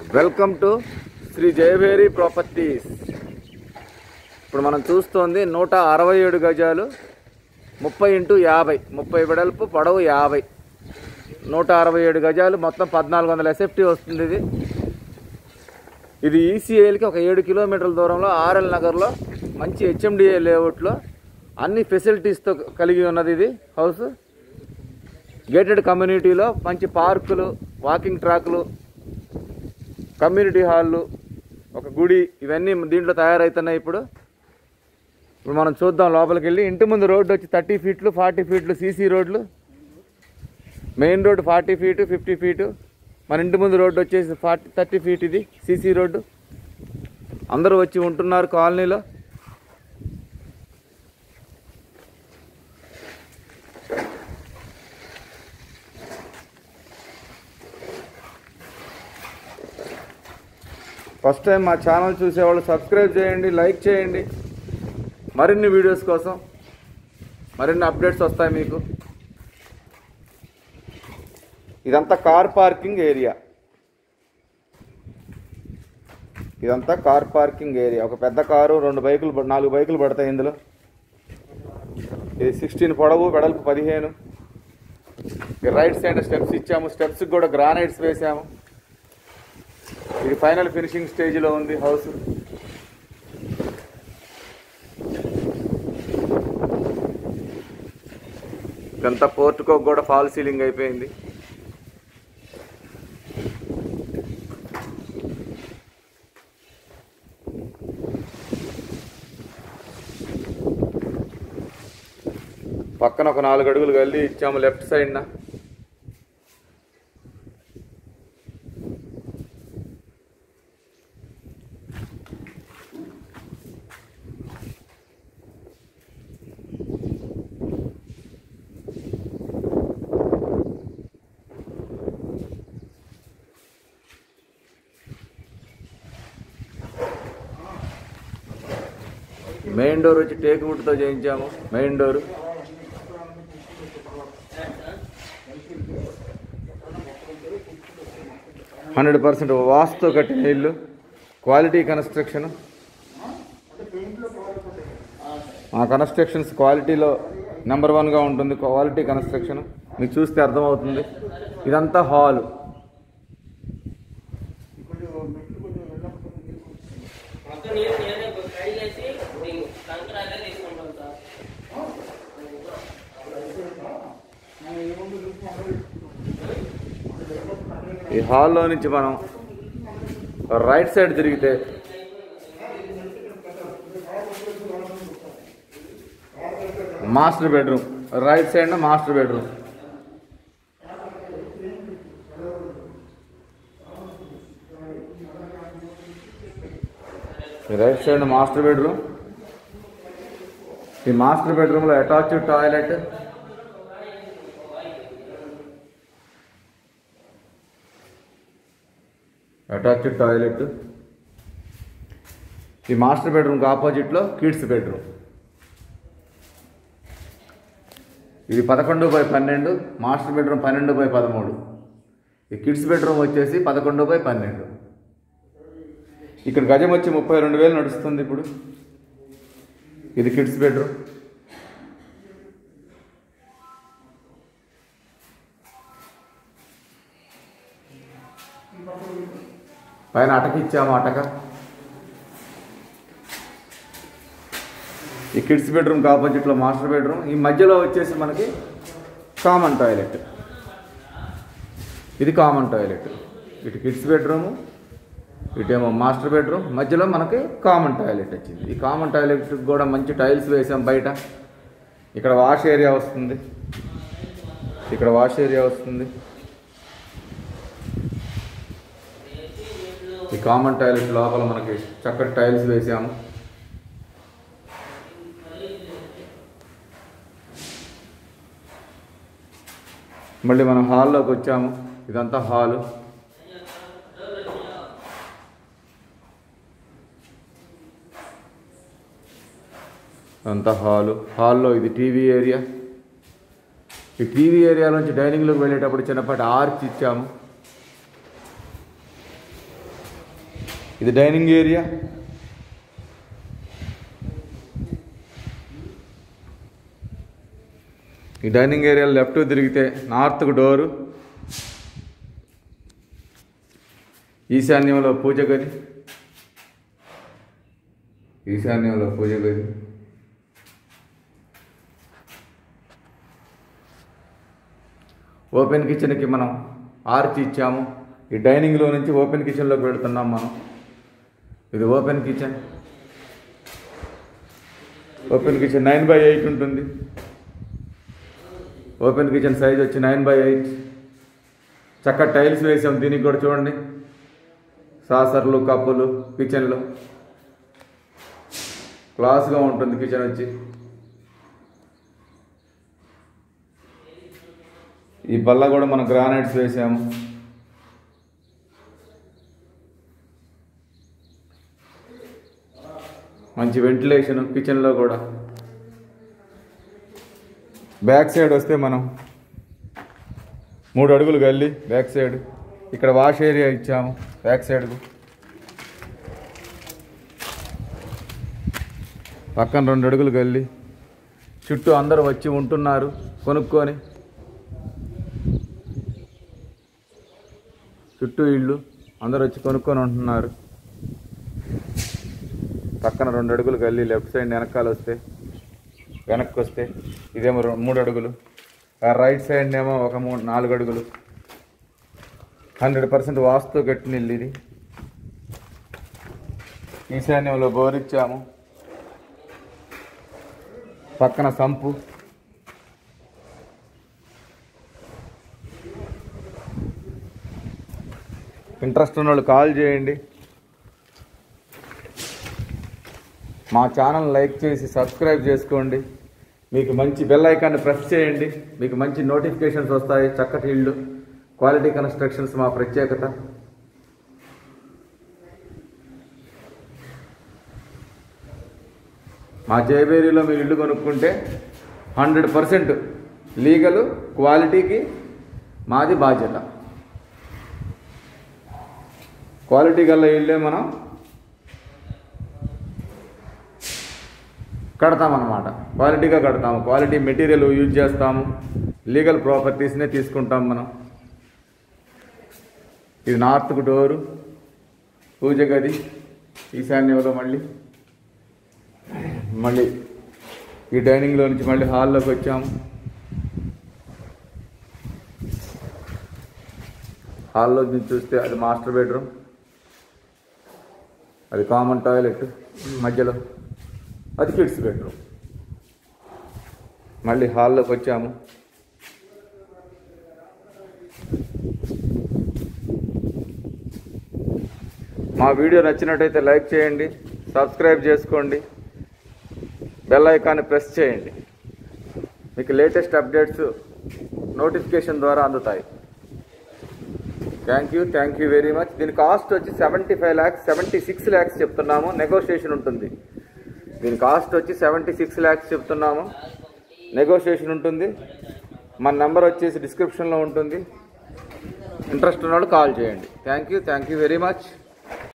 welcome to Shri Jayabheri properties ఇప్పుడు మనం చూస్తోంది నూట అరవై ఏడు గజాలు ముప్పై ఇంటూ యాభై ముప్పై వెడల్పు పొడవు యాభై నూట అరవై ఏడు గజాలు మొత్తం పద్నాలుగు వందల ఎస్ఎఫ్టీ వస్తుంది ఇది ఇది ఈసీఐలకి ఒక ఏడు కిలోమీటర్ల దూరంలో ఆర్ఎల్ నగర్లో మంచి హెచ్ఎండిఏ లేఅవుట్లో అన్ని ఫెసిలిటీస్తో కలిగి ఉన్నది ఇది హౌస్ గేటెడ్ కమ్యూనిటీలో మంచి పార్కులు వాకింగ్ ట్రాక్లు కమ్యూనిటీ హాళ్ళు ఒక గుడి ఇవన్నీ దీంట్లో తయారవుతున్నాయి ఇప్పుడు ఇప్పుడు మనం చూద్దాం లోపలికి వెళ్ళి ఇంటి ముందు రోడ్డు వచ్చి థర్టీ ఫీట్లు ఫార్టీ ఫీట్లు సీసీ రోడ్లు main road forty feet fifty feet మన ఇంటి ముందు రోడ్డు వచ్చేసి ఫార్టీ థర్టీ ఫీట్ ఇది సీసీ రోడ్డు అందరూ వచ్చి ఉంటున్నారు కాలనీలో ఫస్ట్ టైం మా ఛానల్ చూసేవాళ్ళు సబ్స్క్రైబ్ చేయండి లైక్ చేయండి మరిన్ని వీడియోస్ కోసం మరిన్ని అప్డేట్స్ వస్తాయి మీకు ఇదంతా కార్ పార్కింగ్ ఏరియా ఇదంతా కార్ పార్కింగ్ ఏరియా ఒక పెద్ద కారు రెండు బైకులు ప- నాలుగు బైకులు పడతాయి ఇందులో ఇది సిక్స్టీన్ పొడవు వెడల్పు పదిహేను ఈ రైట్ సైడ్ స్టెప్స్ ఇచ్చాము స్టెప్స్కి కూడా గ్రానైట్స్ వేసాము ఇది ఫైనల్ ఫినిషింగ్ స్టేజ్లో ఉంది హౌస్ ఇదంతా పోర్టుకో కూడా ఫాల్ సీలింగ్ అయిపోయింది పక్కన ఒక నాలుగు అడుగులు గల్లీ ఇచ్చాము లెఫ్ట్ సైడ్న మెయిన్ డోర్ వచ్చి టేక్ వుడ్తో చేయించాము మెయిన్ డోర్ హండ్రెడ్ పర్సెంట్ వాస్తుతో కట్టిన ఇల్లు క్వాలిటీ కన్స్ట్రక్షన్ ఆ కన్స్ట్రక్షన్స్ క్వాలిటీలో నెంబర్ వన్గా ఉంటుంది క్వాలిటీ కన్స్ట్రక్షన్ మీకు చూస్తే అర్థమవుతుంది ఇదంతా హాల్ మొత్తం నీరు నేనే కడిగేసి దీన్ని కంకరాలే తీసుకుంటాం సార్ ఈ హాల్లో నుంచి మనం రైట్ సైడ్ తిరిగితే master bedroom right side master bedroom right side master bedroom ఈ మాస్టర్ బెడ్రూమ్లో అటాచ్డ్ టాయిలెట్ అటాచ్డ్ టాయిలెట్ ఈ మాస్టర్ బెడ్రూమ్కి ఆపోజిట్లో కిడ్స్ బెడ్రూమ్ ఇది పదకొండు బై పన్నెండు మాస్టర్ బెడ్రూమ్ పన్నెండు బై పదమూడు ఈ కిడ్స్ బెడ్రూమ్ వచ్చేసి పదకొండు బై పన్నెండు ఇక్కడ గజం వచ్చి ముప్పై రెండు వేలు నడుస్తుంది ఇప్పుడు ఇది కిడ్స్ బెడ్రూమ్ పైన అటక ఇచ్చాము అటక ఈ కిడ్స్ బెడ్రూమ్ ఆపోజిట్లో మాస్టర్ బెడ్రూమ్ ఈ మధ్యలో వచ్చేసి మనకి కామన్ టాయిలెట్ ఇది కామన్ టాయిలెట్ ఇటు కిడ్స్ బెడ్రూమ్ ఇటేమో మాస్టర్ బెడ్రూమ్ మధ్యలో మనకి కామన్ టాయిలెట్ వచ్చింది ఈ కామన్ టాయిలెట్ కూడా మంచి టైల్స్ వేసాం బయట ఇక్కడ వాష్ ఏరియా వస్తుంది ఇక్కడ వాష్ ఏరియా వస్తుంది ఈ కామన్ టాయిలెట్ లోపల మనకి చక్కటి టైల్స్ వేసాము మళ్ళీ మనం హాల్లోకి వచ్చాము ఇదంతా హాలు అంతా హాలు హాల్లో ఇది టీవీ ఏరియా ఈ టీవీ ఏరియా నుంచి డైనింగ్లోకి వెళ్ళేటప్పుడు చిన్నపాటి ఆర్చ్ ఇచ్చాము ఇది డైనింగ్ ఏరియా ఈ డైనింగ్ ఏరియా లెఫ్ట్ తిరిగితే నార్త్కు డోరు ఈశాన్యంలో పూజ గది ఈశాన్యంలో పూజ గది ఓపెన్ కిచెన్కి మనం ఆర్చి ఇచ్చాము ఈ డైనింగ్లో నుంచి ఓపెన్ కిచెన్లోకి వెళుతున్నాం మనం ఇది open kitchen open kitchen nine by eight ఉంటుంది ఓపెన్ కిచెన్ సైజ్ వచ్చి నైన్ బై ఎయిట్ చక్క టైల్స్ వేసాం దీనికి కూడా చూడండి సాసర్లు కప్పులు కిచెన్లో క్లాస్గా ఉంటుంది కిచెన్ వచ్చి ఈ బల్ల కూడా మనం గ్రానైట్స్ వేసాము మంచి వెంటిలేషన్ కిచెన్లో కూడా బ్యాక్ సైడ్ వస్తే మనం మూడు అడుగులు గల్లి బ్యాక్ సైడ్ ఇక్కడ వాష్ ఏరియా ఇచ్చాము బ్యాక్ సైడ్కు పక్కన రెండు అడుగులు గల్లి చుట్టూ అందరూ వచ్చి ఉంటున్నారు కొనుక్కొని చుట్టూ ఇళ్ళు అందరూ వచ్చి కొనుక్కొని ఉంటున్నారు పక్కన రెండు అడుగులు గల్లి లెఫ్ట్ సైడ్ వెనకాల వస్తే వెనక్కి వస్తే ఇదేమో రెం- మూడు అడుగులు ఆ రైట్ సైడ్ ఏమో ఒక మూడు నాలుగు అడుగులు హండ్రెడ్ పర్సెంట్ వాస్తు కట్టిన ఇల్లు ఇది ఈశాన్యంలో బోరిచ్చాము పక్కన సంపు ఇంట్రెస్ట్ ఉన్న వాళ్ళు కాల్ చేయండి మా ఛానల్ లైక్ చేసి సబ్స్క్రైబ్ చేసుకోండి మీకు మంచి బెల్ ఐకాన్ని ప్రెస్ చేయండి మీకు మంచి నోటిఫికేషన్స్ వస్తాయి చక్కటి ఇళ్ళు క్వాలిటీ కన్స్ట్రక్షన్స్ మా ప్రత్యేకత మా జయబేరీలో మీరు ఇల్లు కొనుక్కుంటే హండ్రెడ్ పర్సెంట్ లీగల్ క్వాలిటీకి మాది బాధ్యత క్వాలిటీ గల ఇల్లే మనం కడతామన్నమాట క్వాలిటీగా కడతాము క్వాలిటీ మెటీరియల్ యూజ్ చేస్తాము లీగల్ ప్రాపర్టీస్నే తీసుకుంటాం మనం ఇది నార్త్కు డోరు పూజ గది ఈశాన్యంలో మళ్ళీ మళ్ళీ ఈ డైనింగ్లో నుంచి మళ్ళీ హాల్లోకి వచ్చాము హాల్లో నుంచి చూస్తే అది మాస్టర్ బెడ్రూమ్ అది కామన్ టాయిలెట్ మధ్యలో అది కిడ్స్ బెడ్రూమ్ మళ్ళీ హాల్లోకి వచ్చాము మా వీడియో నచ్చినట్టయితే లైక్ చేయండి సబ్స్క్రైబ్ చేసుకోండి బెల్ ఐకాన్ని ప్రెస్ చేయండి మీకు లేటెస్ట్ అప్డేట్స్ నోటిఫికేషన్ ద్వారా అందుతాయి thank you thank you very much దీని కాస్ట్ వచ్చి seventy five lakhs seventy six lakhs చెప్తున్నాము నెగోషియేషన్ ఉంటుంది దీని కాస్ట్ వచ్చి సెవెంటీ సిక్స్ ల్యాక్స్ చెప్తున్నాము నెగోషియేషన్ ఉంటుంది మన నెంబర్ వచ్చేసి డిస్క్రిప్షన్లో ఉంటుంది ఇంట్రెస్ట్ ఉన్న వాళ్ళు కాల్ చేయండి thank you thank you very much